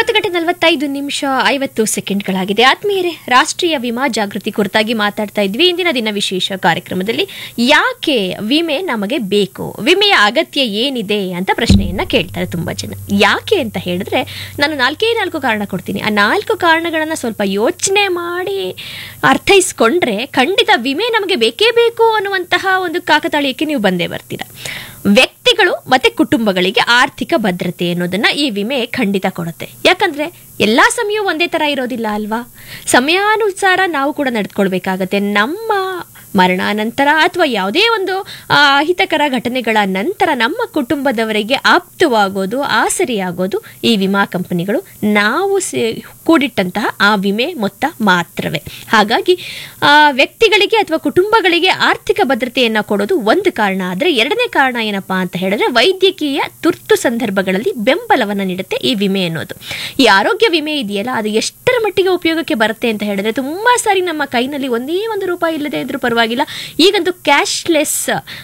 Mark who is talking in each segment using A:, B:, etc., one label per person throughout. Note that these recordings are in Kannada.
A: ಒಂಬತ್ತು ಗಂಟೆ ನಲವತ್ತೈದು ನಿಮಿಷ ಐವತ್ತು ಸೆಕೆಂಡ್ಗಳಾಗಿದೆ ಆತ್ಮೀಯರೇ ರಾಷ್ಟ್ರೀಯ ವಿಮಾ ಜಾಗೃತಿ ಕುರಿತಾಗಿ ಮಾತಾಡ್ತಾ ಇದ್ವಿ ಇಂದಿನ ದಿನ ವಿಶೇಷ ಕಾರ್ಯಕ್ರಮದಲ್ಲಿ ಯಾಕೆ ವಿಮೆ ನಮಗೆ ಬೇಕು ವಿಮೆಯ ಅಗತ್ಯ ಏನಿದೆ ಅಂತ ಪ್ರಶ್ನೆಯನ್ನ ಕೇಳ್ತಾರೆ ತುಂಬಾ ಜನ ಯಾಕೆ ಅಂತ ಹೇಳಿದ್ರೆ ನಾನು ನಾಲ್ಕೇ ನಾಲ್ಕು ಕಾರಣ ಕೊಡ್ತೀನಿ ಆ ನಾಲ್ಕು ಕಾರಣಗಳನ್ನ ಸ್ವಲ್ಪ ಯೋಚನೆ ಮಾಡಿ ಅರ್ಥೈಸ್ಕೊಂಡ್ರೆ ಖಂಡಿತ ವಿಮೆ ನಮಗೆ ಬೇಕೇ ಬೇಕು ಅನ್ನುವಂತಹ ಒಂದು ಕಾಕತಾಳೀಯಕ್ಕೆ ನೀವು ಬಂದೇ ಬರ್ತೀರಾ ವ್ಯಕ್ತಿಗಳು ಮತ್ತೆ ಕುಟುಂಬಗಳಿಗೆ ಆರ್ಥಿಕ ಭದ್ರತೆ ಅನ್ನೋದನ್ನ ಈ ವಿಮೆ ಖಂಡಿತ ಕೊಡುತ್ತೆ ಯಾಕಂದ್ರೆ ಎಲ್ಲಾ ಸಮಯವೂ ಒಂದೇ ತರ ಇರೋದಿಲ್ಲ ಅಲ್ವಾ ಸಮಯಾನುಸಾರ ನಾವು ಕೂಡ ನಡೆದುಕೊಳ್ಬೇಕಾಗತ್ತೆ ನಮ್ಮ ಮರಣಾನಂತರ ಅಥವಾ ಯಾವುದೇ ಒಂದು ಆ, ಅಹಿತಕರ ಘಟನೆಗಳ ನಂತರ ನಮ್ಮ ಕುಟುಂಬದವರಿಗೆ ಆಪ್ತವಾಗೋದು ಆಸರಿಯಾಗೋದು ಈ ವಿಮಾ ಕಂಪನಿಗಳು ನಾವು ಸೇ ಕೂಡಿಟ್ಟಂತಹ ಆ ವಿಮೆ ಮೊತ್ತ ಮಾತ್ರವೇ ಹಾಗಾಗಿ ಆ, ವ್ಯಕ್ತಿಗಳಿಗೆ ಅಥವಾ ಕುಟುಂಬಗಳಿಗೆ ಆರ್ಥಿಕ ಭದ್ರತೆಯನ್ನು ಕೊಡೋದು ಒಂದು ಕಾರಣ ಆದರೆ ಎರಡನೇ ಕಾರಣ ಏನಪ್ಪಾ ಅಂತ ಹೇಳಿದ್ರೆ ವೈದ್ಯಕೀಯ ತುರ್ತು ಸಂದರ್ಭಗಳಲ್ಲಿ ಬೆಂಬಲವನ್ನು ನೀಡುತ್ತೆ ಈ ವಿಮೆ ಅನ್ನೋದು ಈ ಆರೋಗ್ಯ ವಿಮೆ ಇದೆಯಲ್ಲ ಅದು ಎಷ್ಟರ ಮಟ್ಟಿಗೆ ಉಪಯೋಗಕ್ಕೆ ಬರುತ್ತೆ ಅಂತ ಹೇಳಿದ್ರೆ ತುಂಬಾ ಸಾರಿ ನಮ್ಮ ಕೈನಲ್ಲಿ ಒಂದೇ ಒಂದು ರೂಪಾಯಿ ಇಲ್ಲದೆ ಇದ್ರೂ ಪರವಾಗಿಲ್ಲ ಈಗಂತೂ ಕ್ಯಾಶ್ಲೆಸ್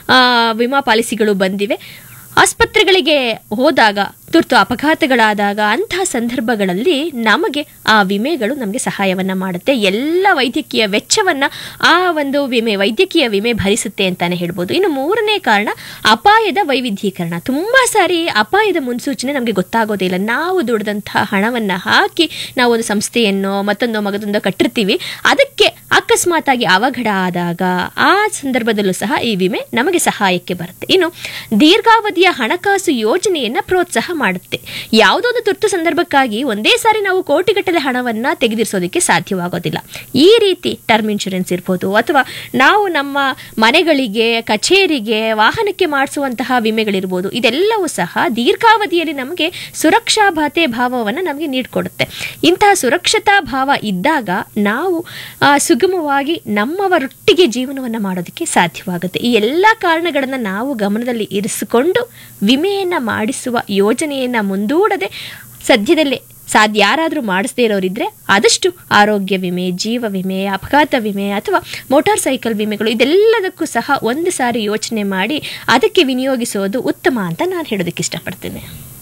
A: ವಿಮಾ ಪಾಲಿಸಿಗಳು ಬಂದಿವೆ ಆಸ್ಪತ್ರೆಗಳಿಗೆ ಹೋದಾಗ ತುರ್ತು ಅಪಘಾತಗಳಾದಾಗ ಅಂತಹ ಸಂದರ್ಭಗಳಲ್ಲಿ ನಮಗೆ ಆ ವಿಮೆಗಳು ನಮಗೆ ಸಹಾಯವನ್ನ ಮಾಡುತ್ತೆ ಎಲ್ಲ ವೈದ್ಯಕೀಯ ವೆಚ್ಚವನ್ನ ಆ ಒಂದು ವಿಮೆ ವೈದ್ಯಕೀಯ ವಿಮೆ ಭರಿಸುತ್ತೆ ಅಂತಾನೆ ಹೇಳ್ಬೋದು ಇನ್ನು ಮೂರನೇ ಕಾರಣ ಅಪಾಯದ ವೈವಿಧ್ಯೀಕರಣ ತುಂಬಾ ಸಾರಿ ಅಪಾಯದ ಮುನ್ಸೂಚನೆ ನಮಗೆ ಗೊತ್ತಾಗೋದಿಲ್ಲ ನಾವು ದುಡ್ದಂತಹ ಹಣವನ್ನ ಹಾಕಿ ನಾವು ಒಂದು ಸಂಸ್ಥೆಯನ್ನು ಮತ್ತೊಂದು ಮಗದೊಂದು ಕಟ್ಟಿರ್ತೀವಿ ಅದಕ್ಕೆ ಅಕಸ್ಮಾತ್ ಆಗಿ ಅವಘಡ ಆದಾಗ ಆ ಸಂದರ್ಭದಲ್ಲೂ ಸಹ ಈ ವಿಮೆ ನಮಗೆ ಸಹಾಯಕ್ಕೆ ಬರುತ್ತೆ ಇನ್ನು ದೀರ್ಘಾವಧಿಯ ಹಣಕಾಸು ಯೋಜನೆಯನ್ನ ಪ್ರೋತ್ಸಾಹ ಮಾಡುತ್ತೆ ಯಾವುದೋ ಒಂದು ತುರ್ತು ಸಂದರ್ಭಕ್ಕಾಗಿ ಒಂದೇ ಸಾರಿ ನಾವು ಕೋಟಿಗಟ್ಟಲೆ ಹಣವನ್ನ ತೆಗೆದಿರಿಸೋದಕ್ಕೆ ಸಾಧ್ಯವಾಗೋದಿಲ್ಲ ಈ ರೀತಿ ಟರ್ಮ್ ಇನ್ಶೂರೆನ್ಸ್ ಇರ್ಬೋದು ಅಥವಾ ನಾವು ನಮ್ಮ ಮನೆಗಳಿಗೆ ಕಚೇರಿಗೆ ವಾಹನಕ್ಕೆ ಮಾಡಿಸುವಂತಹ ವಿಮೆಗಳಿರ್ಬೋದು ಇದೆಲ್ಲವೂ ಸಹ ದೀರ್ಘಾವಧಿಯಲ್ಲಿ ನಮಗೆ ಸುರಕ್ಷಾ ಭತೆ ಭಾವವನ್ನು ನಮಗೆ ನೀಡಿಕೊಡುತ್ತೆ ಇಂತಹ ಸುರಕ್ಷತಾ ಭಾವ ಇದ್ದಾಗ ನಾವು ಆ, ಸುಗಮವಾಗಿ ನಮ್ಮವರೊಟ್ಟಿಗೆ ಜೀವನವನ್ನು ಮಾಡೋದಕ್ಕೆ ಸಾಧ್ಯವಾಗುತ್ತೆ ಈ ಎಲ್ಲ ಕಾರಣಗಳನ್ನು ನಾವು ಗಮನದಲ್ಲಿ ಇರಿಸಿಕೊಂಡು ವಿಮೆಯನ್ನು ಮಾಡಿಸುವ ಯೋಜನೆಯನ್ನು ಮುಂದೂಡದೆ ಸದ್ಯದಲ್ಲೇ ಸಾಧ್ಯ ಯಾರಾದರೂ ಮಾಡಿಸದೇ ಇರೋರಿದ್ರೆ ಆದಷ್ಟು ಆರೋಗ್ಯ ವಿಮೆ ಜೀವ ವಿಮೆ ಅಪಘಾತ ವಿಮೆ ಅಥವಾ ಮೋಟಾರ್ ಸೈಕಲ್ ವಿಮೆಗಳು ಇದೆಲ್ಲದಕ್ಕೂ ಸಹ ಒಂದು ಸಾರಿ ಯೋಚನೆ ಮಾಡಿ ಅದಕ್ಕೆ ವಿನಿಯೋಗಿಸೋದು ಉತ್ತಮ ಅಂತ ನಾನು ಹೇಳೋದಕ್ಕೆ ಇಷ್ಟಪಡ್ತೇನೆ